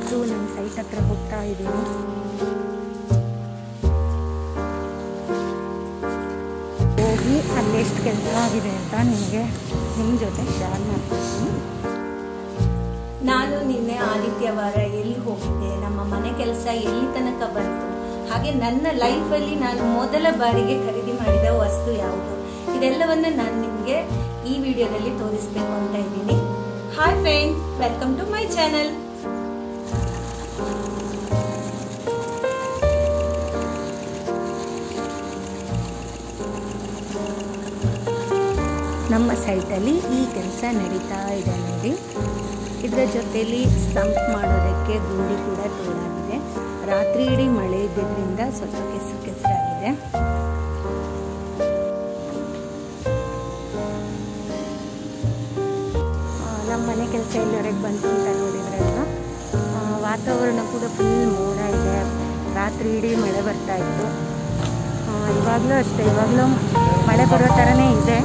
ಇವತ್ತು ನನ್ನ ಸೈಟ್ ಹತ್ರ ಹೋಗ್ತಾ ಇದ್ದೀನಿ ಹೋಗಿ ಅಲ್ಲೆಷ್ಟು ಕೆಲಸ ಆಗಿದೆ ಅಂತ ನಿಮಗೆ ನಿಮ್ಮ ಜೊತೆ ಶೇರ್ ಮಾಡ್ತೀನಿ ನಾನು ನಿನ್ನೆ ಆದಿತ್ಯವಾರ ಎಲ್ಲಿ ಹೋಗಿದ್ದೆ ನಮ್ಮ ಮನೆ ಕೆಲಸ ಎಲ್ಲಿ ತನಕ ಬಂತು ಹಾಗೆ ನನ್ನ ಲೈಫಲ್ಲಿ ನಾನು ಮೊದಲ ಬಾರಿಗೆ ಖರೀದಿ ಮಾಡಿದ ವಸ್ತು ಯಾವುದು ಇದೆಲ್ಲವನ್ನ ನಾನು ನಿಮಗೆ ಈ ವಿಡಿಯೋದಲ್ಲಿ ತೋರಿಸ್ಬೇಕು ಅಂತ ಇದ್ದೀನಿ hi friends welcome to my channel ನಮ್ಮ ಸೈಟಲ್ಲಿ ಈ ಕೆಲಸ ನಡೀತಾ ಇದೆ ನೋಡಿ ಇದರ ಜೊತೆಲಿ ಸ್ಟಂಪ್ ಮಾಡೋದಕ್ಕೆ ಗುಂಡಿ ಕೂಡ ತೋಡಾಗಿದೆ ರಾತ್ರಿ ಇಡೀ ಮಳೆ ಇದ್ದಿದ್ದರಿಂದ ಸ್ವಲ್ಪ ಕೆಸರು ಕೆಸರಾಗಿದೆ ನಮ್ಮ ಮನೆ ಕೆಲಸ ಎಲ್ಲವರೆಗೆ ಬಂತು ಅಂತ ನೋಡಿದ್ರಲ್ವ ಆ, ವಾತಾವರಣ ಕೂಡ ಫುಲ್ ಮೋಡ ಇದೆ ರಾತ್ರಿ ಇಡೀ ಮಳೆ ಬರ್ತಾ ಇತ್ತು ಆ, ಇವಾಗಲೂ ಅಷ್ಟೇ ಇವಾಗಲೂ ಮಳೆ ಬರೋ ಥರನೇ ಇದೆ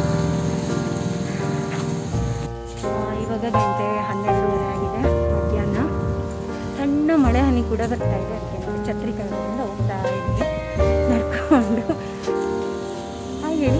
ಆ, ಇವಾಗ ಗಂಟೆ ಹನ್ನೆರಡೂವರೆ ಆಗಿದೆ ಮಧ್ಯಾಹ್ನ ಸಣ್ಣ ಮಳೆ ಹನಿ ಕೂಡ ಬರ್ತಾ ಇದೆ ಅದಕ್ಕೆ ನೋಡಿ ಛತ್ರಿ ಕೈಗೊಂಡು ಹೋಗ್ತಾ ಇದ್ದೀವಿ ನಡ್ಕೊಂಡು ಹಾಯ್ ಹೇಳಿ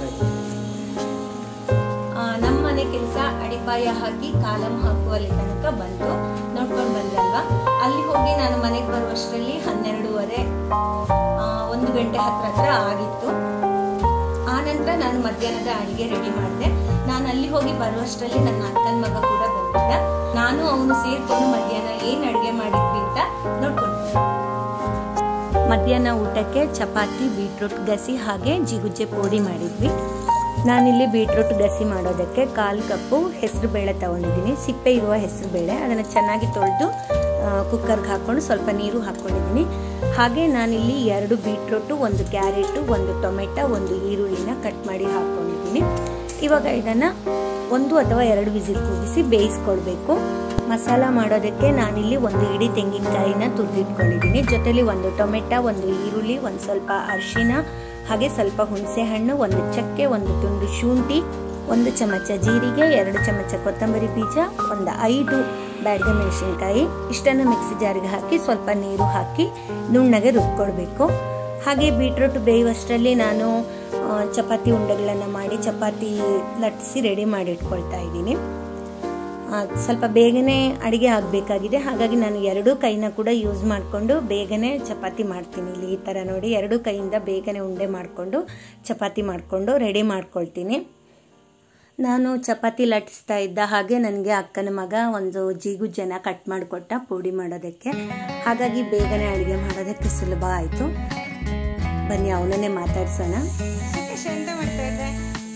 ಆ, ನಮ್ಮ ಮನೆ ಕೆಲಸ ಅಡಿಪಾಯ ಹಾಕಿ ಕಾಲಂ ಹಾಕುವಲ್ಲಿ ತನಕ ಬಂತು ನೋಡ್ಕೊಂಡು ಬಂದಲ್ವಾ ಅಲ್ಲಿ ಹೋಗಿ ನಾನು ಮನೆಗೆ ಬರುವಷ್ಟರಲ್ಲಿ ಹನ್ನೆರಡೂವರೆ ಆ, ಒಂದು ಗಂಟೆ ಹತ್ರ ಹತ್ರ ಆಗಿತ್ತು ಆ ನಂತರ ನಾನು ಮಧ್ಯಾಹ್ನದ ಅಡಿಗೆ ರೆಡಿ ಮಾಡಿದೆ ನಾನು ಅಲ್ಲಿ ಹೋಗಿ ಬರುವಷ್ಟರಲ್ಲಿ ನನ್ನ ಅಕ್ಕನ ಮಗ ಕೂಡ ಬಂದಿದ್ದ ನಾನು ಅವನು ಸೇರ್ಕೊಂಡು ಮಧ್ಯಾಹ್ನ ಏನ್ ಅಡಿಗೆ ಮಾಡಿದ್ವಿ ಅಂತ ನೋಡ್ಕೊಂಡು ಮಧ್ಯಾಹ್ನ ಊಟಕ್ಕೆ ಚಪಾತಿ ಬೀಟ್ರೂಟ್ ಗಸಿ ಹಾಗೆ ಜಿಗುಜ್ಜೆ ಪೋಡಿ ಮಾಡಿದ್ವಿ ನಾನಿಲ್ಲಿ ಬೀಟ್ರೂಟ್ ಗಸಿ ಮಾಡೋದಕ್ಕೆ ಕಾಲು ಕಪ್ಪು ಹೆಸರು ಬೇಳೆ ತಗೊಂಡಿದ್ದೀನಿ ಸಿಪ್ಪೆ ಇರುವ ಹೆಸರು ಬೇಳೆ ಅದನ್ನು ಚೆನ್ನಾಗಿ ತೊಳೆದು ಕುಕ್ಕರ್ಗೆ ಹಾಕ್ಕೊಂಡು ಸ್ವಲ್ಪ ನೀರು ಹಾಕ್ಕೊಂಡಿದ್ದೀನಿ ಹಾಗೆ ನಾನಿಲ್ಲಿ ಎರಡು ಬೀಟ್ರೂಟು ಒಂದು ಕ್ಯಾರೆಟು ಒಂದು ಟೊಮೆಟೊ ಒಂದು ಈರುಳ್ಳಿನ ಕಟ್ ಮಾಡಿ ಹಾಕ್ಕೊಂಡಿದ್ದೀನಿ ಇವಾಗ ಇದನ್ನು ಒಂದು ಅಥವಾ ಎರಡು ವಿಸಿಲ್ ಕೂಗಿಸಿ ಬೇಯಿಸ್ಕೊಳ್ಬೇಕು ಮಸಾಲ ಮಾಡೋದಕ್ಕೆ ನಾನಿಲ್ಲಿ ಒಂದು ಇಡೀ ತೆಂಗಿನಕಾಯಿನ ತುರಿದಿಟ್ಕೊಂಡಿದ್ದೀನಿ ಜೊತೆಲಿ ಒಂದು ಟೊಮೆಟೊ ಒಂದು ಈರುಳ್ಳಿ ಒಂದು ಸ್ವಲ್ಪ ಅರಿಶಿನ ಹಾಗೆ ಸ್ವಲ್ಪ ಹುಣಸೆ ಹಣ್ಣು ಒಂದು ಚಕ್ಕೆ ಒಂದು ತುಂಡು ಶುಂಠಿ ಒಂದು ಚಮಚ ಜೀರಿಗೆ ಎರಡು ಚಮಚ ಕೊತ್ತಂಬರಿ ಬೀಜ ಒಂದು ಐದು ಬ್ಯಾಡಗೆ ಮೆಣಸಿನ್ಕಾಯಿ ಇಷ್ಟನ್ನು ಮಿಕ್ಸಿ ಜಾರಿಗೆ ಹಾಕಿ ಸ್ವಲ್ಪ ನೀರು ಹಾಕಿ ನುಣ್ಣಗೆ ರುಬ್ಕೊಳ್ಬೇಕು ಹಾಗೆ ಬೀಟ್ರೂಟ್ ಬೇಯುವಷ್ಟರಲ್ಲಿ ನಾನು ಆ, ಚಪಾತಿ ಉಂಡೆಗಳನ್ನು ಮಾಡಿ ಚಪಾತಿ ಲಟ್ಟಿಸಿ ರೆಡಿ ಮಾಡಿ ಇಟ್ಕೊಳ್ತಾ ಇದ್ದೀನಿ ಆ, ಸ್ವಲ್ಪ ಬೇಗನೆ ಅಡುಗೆ ಆಗಬೇಕಾಗಿದೆ ಹಾಗಾಗಿ ನಾನು ಎರಡೂ ಕೈನ ಕೂಡ ಯೂಸ್ ಮಾಡಿಕೊಂಡು ಬೇಗನೆ ಚಪಾತಿ ಮಾಡ್ತೀನಿ ಇಲ್ಲಿ ಈ ಥರ ನೋಡಿ ಎರಡೂ ಕೈಯಿಂದ ಬೇಗನೆ ಉಂಡೆ ಮಾಡಿಕೊಂಡು ಚಪಾತಿ ಮಾಡಿಕೊಂಡು ರೆಡಿ ಮಾಡ್ಕೊಳ್ತೀನಿ ನಾನು ಚಪಾತಿ ಲಟ್ಟಿಸ್ತಾ ಇದ್ದ ಹಾಗೆ ನನಗೆ ಅಕ್ಕನ ಮಗ ಒಂದು ಜಿಗುಜ್ಜನ ಕಟ್ ಮಾಡಿಕೊಟ್ಟ ಪುಡಿ ಮಾಡೋದಕ್ಕೆ ಹಾಗಾಗಿ ಬೇಗನೆ ಅಡುಗೆ ಮಾಡೋದಕ್ಕೆ ಸುಲಭ ಆಯಿತು ಬನ್ನಿ ಅವನನ್ನೇ ಮಾತಾಡ್ಸೋಣ ಎಂತ ಮಾಡ್ತಾ ಇದ್ದೆ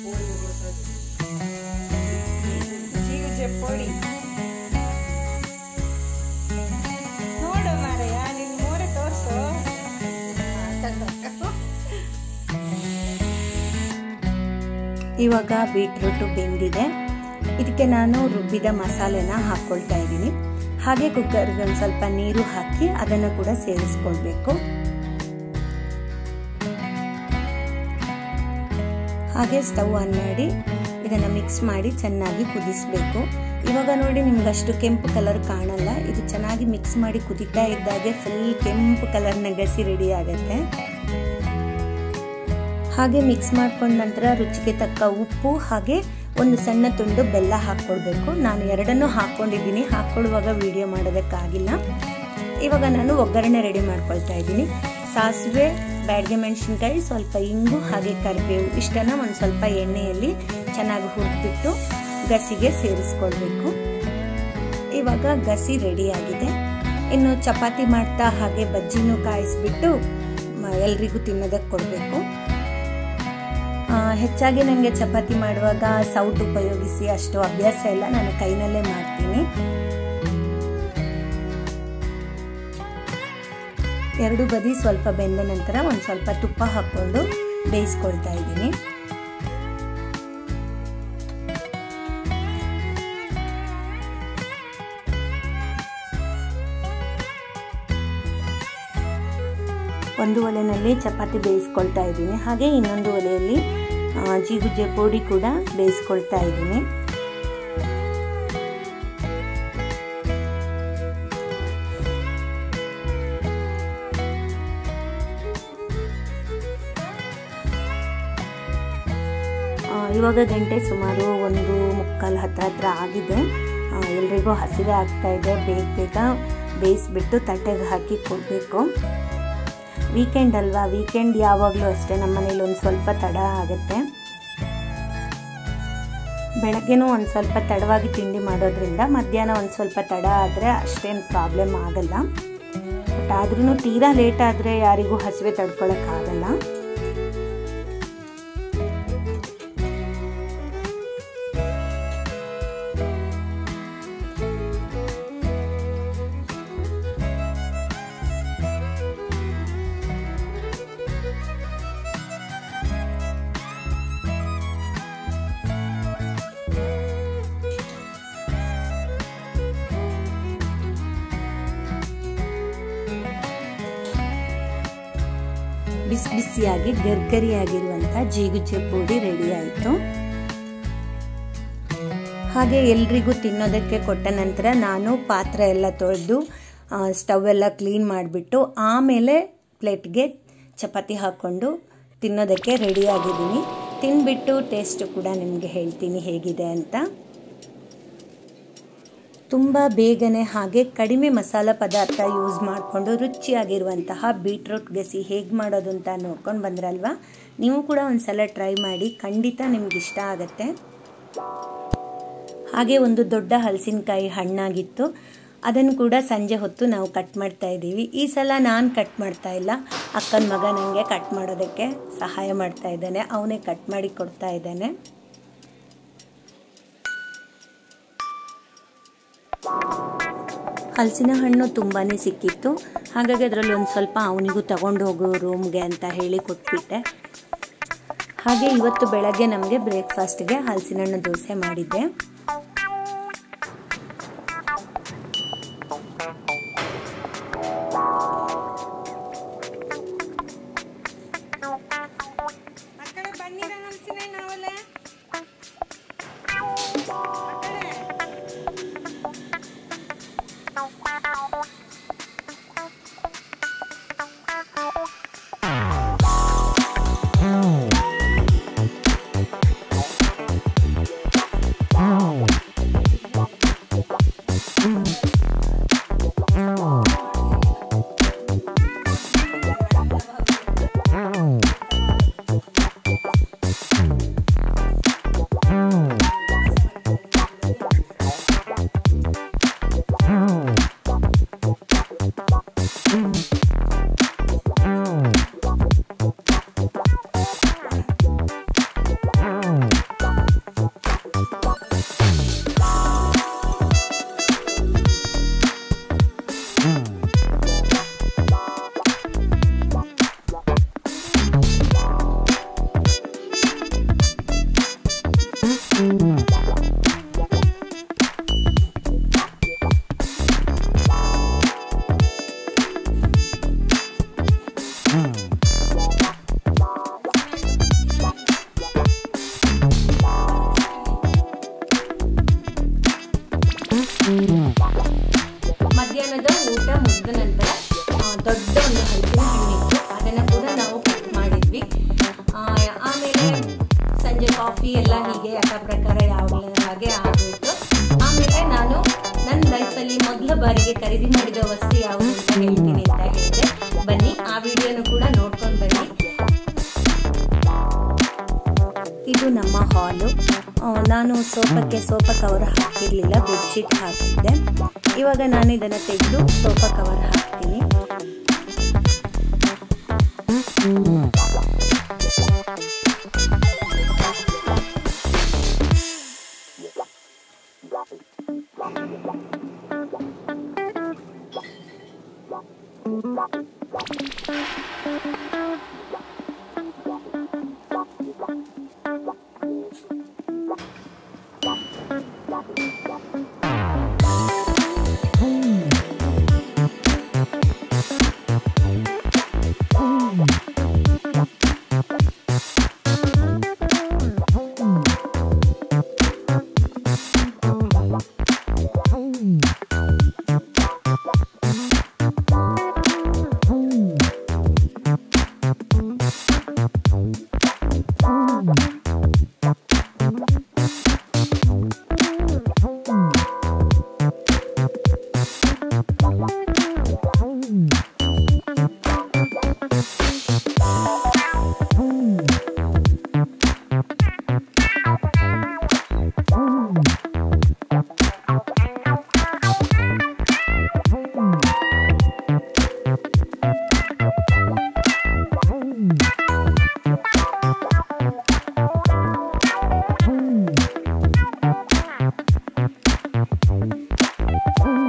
ಜೀವಜೆ ಪೊಡಿ ನೋಡು ಮಾರಯ್ಯ ನಿನ್ ಮೋರೆ ತೋರ್ಸು ಇವಾಗ ಬೀಟ್ರೂಟು ಬೆಂದಿದೆ ಇದಕ್ಕೆ ನಾನು ರುಬ್ಬಿದ ಮಸಾಲೆನ ಹಾಕ್ಕೊಳ್ತಾ ಇದ್ದೀನಿ ಹಾಗೆ ಕುಕ್ಕರ್ಗೆ ಒಂದು ಸ್ವಲ್ಪ ನೀರು ಹಾಕಿ ಅದನ್ನು ಕೂಡ ಸೇರಿಸ್ಕೊಳ್ಬೇಕು ಹಾಗೆ ಸ್ಟವ್ ಆನ್ ಮಾಡಿ ಇದನ್ನು ಮಿಕ್ಸ್ ಮಾಡಿ ಚೆನ್ನಾಗಿ ಕುದಿಸ್ಬೇಕು ಇವಾಗ ನೋಡಿ ನಿಮ್ಗೆ ಅಷ್ಟು ಕೆಂಪು ಕಲರ್ ಕಾಣಲ್ಲ ಇದು ಚೆನ್ನಾಗಿ ಮಿಕ್ಸ್ ಮಾಡಿ ಕುದಿತಾ ಇದ್ದಾಗೆ ಫುಲ್ ಕೆಂಪು ಕಲರ್ ನಗಸಿ ರೆಡಿ ಆಗುತ್ತೆ ಹಾಗೆ ಮಿಕ್ಸ್ ಮಾಡ್ಕೊಂಡ ನಂತರ ರುಚಿಗೆ ತಕ್ಕ ಉಪ್ಪು ಹಾಗೆ ಒಂದು ಸಣ್ಣ ತುಂಡು ಬೆಲ್ಲ ಹಾಕ್ಕೊಳ್ಬೇಕು ನಾನು ಎರಡನ್ನೂ ಹಾಕ್ಕೊಂಡಿದ್ದೀನಿ ಹಾಕ್ಕೊಳ್ಳುವಾಗ ವಿಡಿಯೋ ಮಾಡೋದಕ್ಕಾಗಿಲ್ಲ ಇವಾಗ ನಾನು ಒಗ್ಗರಣೆ ರೆಡಿ ಮಾಡ್ಕೊಳ್ತಾ ಇದ್ದೀನಿ ಸಾಸಿವೆ ಬ್ಯಾಡ್ಗೆ ಮೆಣಸಿನ್ಕಾಯಿ ಸ್ವಲ್ಪ ಇಂಗು ಹಾಗೆ ಕರಿಬೇವು ಇಷ್ಟನ್ನು ಒಂದು ಸ್ವಲ್ಪ ಎಣ್ಣೆಯಲ್ಲಿ ಚೆನ್ನಾಗಿ ಹುರಿದ್ಬಿಟ್ಟು ಗಸಿಗೆ ಸೇರಿಸ್ಕೊಳ್ಬೇಕು ಇವಾಗ ಗಸಿ ರೆಡಿ ಆಗಿದೆ ಇನ್ನು ಚಪಾತಿ ಮಾಡ್ತಾ ಹಾಗೆ ಬಜ್ಜಿನೂ ಕಾಯಿಸ್ಬಿಟ್ಟು ಎಲ್ರಿಗೂ ತಿನ್ನೋದಕ್ಕೆ ಕೊಡಬೇಕು ಹೆಚ್ಚಾಗಿ ನನಗೆ ಚಪಾತಿ ಮಾಡುವಾಗ ಸೌಟ್ ಉಪಯೋಗಿಸಿ ಅಷ್ಟು ಅಭ್ಯಾಸ ಇಲ್ಲ ನಾನು ಕೈನಲ್ಲೇ ಮಾಡ್ತೀನಿ ಎರಡು ಬದಿ ಸ್ವಲ್ಪ ಬೆಂದ ನಂತರ ಒಂದು ಸ್ವಲ್ಪ ತುಪ್ಪ ಹಾಕ್ಕೊಂಡು ಬೇಯಿಸ್ಕೊಳ್ತಾ ಇದ್ದೀನಿ ಒಂದು ಒಲೆಯಲ್ಲಿ ಚಪಾತಿ ಬೇಯಿಸ್ಕೊಳ್ತಾ ಇದ್ದೀನಿ ಹಾಗೆ ಇನ್ನೊಂದು ಒಲೆಯಲ್ಲಿ ಜೀಗುಜ್ಜೆ ಪುಡಿ ಕೂಡ ಬೇಯಿಸ್ಕೊಳ್ತಾ ಇದ್ದೀನಿ ಇವಾಗ ಗಂಟೆ ಸುಮಾರು ಒಂದು ಮುಕ್ಕಾಲು ಹತ್ರ ಹತ್ರ ಆಗಿದೆ ಎಲ್ರಿಗೂ ಹಸಿವೆ ಆಗ್ತಾ ಇದೆ ಬೇಗ ಬೇಗ ಬೇಯಿಸ್ಬಿಟ್ಟು ತಟ್ಟೆಗೆ ಹಾಕಿ ಕೊಡಬೇಕು ವೀಕೆಂಡ್ ಅಲ್ವಾ ವೀಕೆಂಡ್ ಯಾವಾಗಲೂ ಅಷ್ಟೇ ನಮ್ಮ ಮನೇಲಿ ಒಂದು ಸ್ವಲ್ಪ ತಡ ಆಗುತ್ತೆ ಬೆಳಗ್ಗೆನೂ ಒಂದು ಸ್ವಲ್ಪ ತಡವಾಗಿ ತಿಂಡಿ ಮಾಡೋದ್ರಿಂದ ಮಧ್ಯಾಹ್ನ ಒಂದು ಸ್ವಲ್ಪ ತಡ ಆದರೆ ಅಷ್ಟೇನು ಪ್ರಾಬ್ಲಮ್ ಆಗಲ್ಲ ಬಟ್ ಆದ್ರೂ ತೀರಾ ಲೇಟ್ ಆದರೆ ಯಾರಿಗೂ ಹಸಿವೆ ತಡ್ಕೊಳಕ್ಕಾಗಲ್ಲ ಬಿಸಿ ಬಿಸಿಯಾಗಿ ಗರ್ಗರಿಯಾಗಿರುವಂಥ ಜೀಗುಜ್ಜೆ ಪುಡಿ ರೆಡಿ ಆಯಿತು ಹಾಗೆ ಎಲ್ರಿಗೂ ತಿನ್ನೋದಕ್ಕೆ ಕೊಟ್ಟ ನಂತರ ನಾನು ಪಾತ್ರೆ ಎಲ್ಲ ತೊಳೆದು ಸ್ಟವ್ ಎಲ್ಲ ಕ್ಲೀನ್ ಮಾಡಿಬಿಟ್ಟು ಆಮೇಲೆ ಪ್ಲೇಟ್ಗೆ ಚಪಾತಿ ಹಾಕ್ಕೊಂಡು ತಿನ್ನೋದಕ್ಕೆ ರೆಡಿ ಆಗಿದ್ದೀನಿ ತಿಂದ್ಬಿಟ್ಟು ಟೇಸ್ಟ್ ಕೂಡ ನಿಮಗೆ ಹೇಳ್ತೀನಿ ಹೇಗಿದೆ ಅಂತ ತುಂಬ ಬೇಗನೆ ಹಾಗೆ ಕಡಿಮೆ ಮಸಾಲ ಪದಾರ್ಥ ಯೂಸ್ ಮಾಡಿಕೊಂಡು ರುಚಿಯಾಗಿರುವಂತಹ ಬೀಟ್ರೂಟ್ ಗಸಿ ಹೇಗೆ ಮಾಡೋದು ಅಂತ ನೋಡ್ಕೊಂಡು ಬಂದ್ರಲ್ವಾ ನೀವು ಕೂಡ ಒಂದು ಸಲ ಟ್ರೈ ಮಾಡಿ ಖಂಡಿತ ನಿಮ್ಗೆ ಇಷ್ಟ ಆಗುತ್ತೆ ಹಾಗೆ ಒಂದು ದೊಡ್ಡ ಹಲಸಿನಕಾಯಿ ಹಣ್ಣಾಗಿತ್ತು ಅದನ್ನು ಕೂಡ ಸಂಜೆ ಹೊತ್ತು ನಾವು ಕಟ್ ಮಾಡ್ತಾ ಇದ್ದೀವಿ ಈ ಸಲ ನಾನು ಕಟ್ ಮಾಡ್ತಾ ಇಲ್ಲ ಅಕ್ಕನ ಮಗ ನನಗೆ ಕಟ್ ಮಾಡೋದಕ್ಕೆ ಸಹಾಯ ಮಾಡ್ತಾ ಇದ್ದಾನೆ ಅವನೇ ಕಟ್ ಮಾಡಿ ಕೊಡ್ತಾ ಇದ್ದಾನೆ ಹಲಸಿನ ಹಣ್ಣು ತುಂಬಾ ಸಿಕ್ಕಿತ್ತು ಹಾಗಾಗಿ ಅದರಲ್ಲಿ ಒಂದು ಸ್ವಲ್ಪ ಅವನಿಗೂ ತಗೊಂಡು ಹೋಗು ರೂಮ್ಗೆ ಅಂತ ಹೇಳಿ ಕೊಟ್ಬಿಟ್ಟೆ ಹಾಗೆ ಇವತ್ತು ಬೆಳಗ್ಗೆ ನಮಗೆ ಬ್ರೇಕ್ಫಾಸ್ಟ್ಗೆ ಹಲಸಿನ ಹಣ್ಣು ದೋಸೆ ಮಾಡಿದ್ದೆ ಮಧ್ಯಾಹ್ನದ ಊಟ ಮುಗಿದ ನಂತರ ಆ, ದೊಡ್ಡ ಒಂದು ಹಲಸಿನ ಹಣ್ಣಿತ್ತು ಅದನ್ನು ಕೂಡ ನಾವು ಕಟ್ ಮಾಡಿದ್ವಿ ಆ, ಆಮೇಲೆ ಸಂಜೆ ಕಾಫಿ ಎಲ್ಲ ಹೀಗೆ ಯಥ ಪ್ರಕಾರ ಯಾವ ಹಾಗೆ ಆಗೋಯ್ತು ಆಮೇಲೆ ನಾನು ನನ್ನ ಲೈಫಲ್ಲಿ ಮೊದಲ ಬಾರಿಗೆ ಖರೀದಿ ಮಾಡಿದ ವಸ್ತು ಯಾವುದು ಅಂತ ಹೇಳ್ತೀನಿ ಅಂತ ಹೇಳಿದೆ ಬನ್ನಿ ಆ ವಿಡಿಯೋನು ಕೂಡ ನೋಡ್ಕೊಂಡು ಬನ್ನಿ ಇದು ನಮ್ಮ ಹಾಲು ಆ, ನಾನು ಸೋಫಾಕ್ಕೆ ಸೋಫಾ ಕವರ್ ಹಾಕಿರಲಿಲ್ಲ ಬೆಡ್ಶೀಟ್ ಹಾಕಿದ್ದೆ ಇವಾಗ ನಾನು ಇದನ್ನು ತೆಗೆದು ಸೋಫಾ ಕವರ್ ಹಾಕ್ತೀನಿ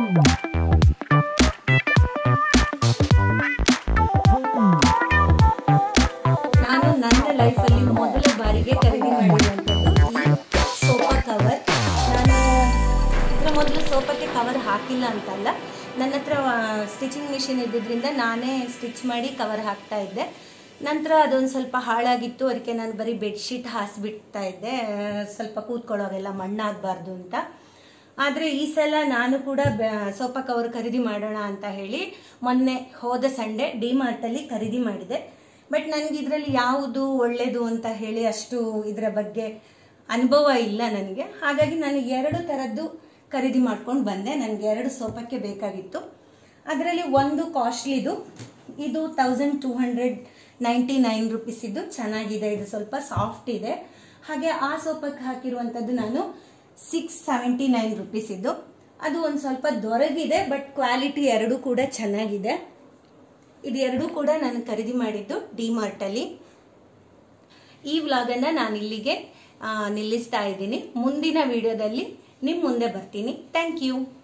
ನಾನು ನನ್ನ ಲೈಫಲ್ಲಿ ಮೊದಲ ಬಾರಿಗೆ ಖರೀದಿ ಮಾಡಿರುವಂಥದ್ದು ಈ ಸೋಫಾ ಕವರ್ ನಾನು ಇದರ ಮೊದಲು ಸೋಫಾಕ್ಕೆ ಕವರ್ ಹಾಕಿಲ್ಲ ಅಂತಲ್ಲ ನನ್ನ ಹತ್ರ ಸ್ಟಿಚಿಂಗ್ ಮಿಷಿನ್ ಇದ್ದಿದ್ದರಿಂದ ನಾನೇ ಸ್ಟಿಚ್ ಮಾಡಿ ಕವರ್ ಹಾಕ್ತಾ ಇದ್ದೆ ನಂತರ ಅದೊಂದು ಸ್ವಲ್ಪ ಹಾಳಾಗಿತ್ತು ಅದಕ್ಕೆ ನಾನು ಬರೀ ಬೆಡ್ಶೀಟ್ ಹಾಸಿಬಿಡ್ತಾ ಇದ್ದೆ ಸ್ವಲ್ಪ ಕೂತ್ಕೊಳ್ಳೋಗೆಲ್ಲ ಮಣ್ಣಾಗಬಾರ್ದು ಅಂತ ಆದರೆ ಈ ಸಲ ನಾನು ಕೂಡ ಸೋಫಾ ಕವರ್ ಖರೀದಿ ಮಾಡೋಣ ಅಂತ ಹೇಳಿ ಮೊನ್ನೆ ಹೋದ ಸಂಡೇ ಡಿ ಮಾರ್ಟಲ್ಲಿ ಖರೀದಿ ಮಾಡಿದೆ ಬಟ್ ನನಗೆ ಇದರಲ್ಲಿ ಯಾವುದು ಒಳ್ಳೆಯದು ಅಂತ ಹೇಳಿ ಅಷ್ಟು ಇದರ ಬಗ್ಗೆ ಅನುಭವ ಇಲ್ಲ ನನಗೆ ಹಾಗಾಗಿ ನಾನು ಎರಡು ಥರದ್ದು ಖರೀದಿ ಮಾಡ್ಕೊಂಡು ಬಂದೆ ನನಗೆ ಎರಡು ಸೋಫಾಕ್ಕೆ ಬೇಕಾಗಿತ್ತು ಅದರಲ್ಲಿ ಒಂದು ಕಾಸ್ಟ್ಲಿದು ಇದು thousand two hundred ninety nine rupees ಇದು ಚೆನ್ನಾಗಿದೆ ಇದು ಸ್ವಲ್ಪ ಸಾಫ್ಟ್ ಇದೆ ಹಾಗೆ ಆ ಸೋಫಾಕ್ಕೆ ಹಾಕಿರುವಂಥದ್ದು ನಾನು ಸಿಕ್ಸ್ ಸೆವೆಂಟಿ ನೈನ್ ರುಪೀಸ್ ಇದು ಅದು ಒಂದು ಸ್ವಲ್ಪ ದೊರಗಿದೆ ಬಟ್ ಕ್ವಾಲಿಟಿ ಎರಡೂ ಕೂಡ ಚೆನ್ನಾಗಿದೆ ಇದು ಎರಡೂ ಕೂಡ ನಾನು ಖರೀದಿ ಮಾಡಿದ್ದು ಡಿ ಮಾರ್ಟಲ್ಲಿ ಈ ವ್ಲಾಗನ್ನು ನಾನು ಇಲ್ಲಿಗೆ ನಿಲ್ಲಿಸ್ತಾ ಇದ್ದೀನಿ ಮುಂದಿನ ವಿಡಿಯೋದಲ್ಲಿ ನಿಮ್ಮ ಮುಂದೆ ಬರ್ತೀನಿ ಥ್ಯಾಂಕ್ ಯು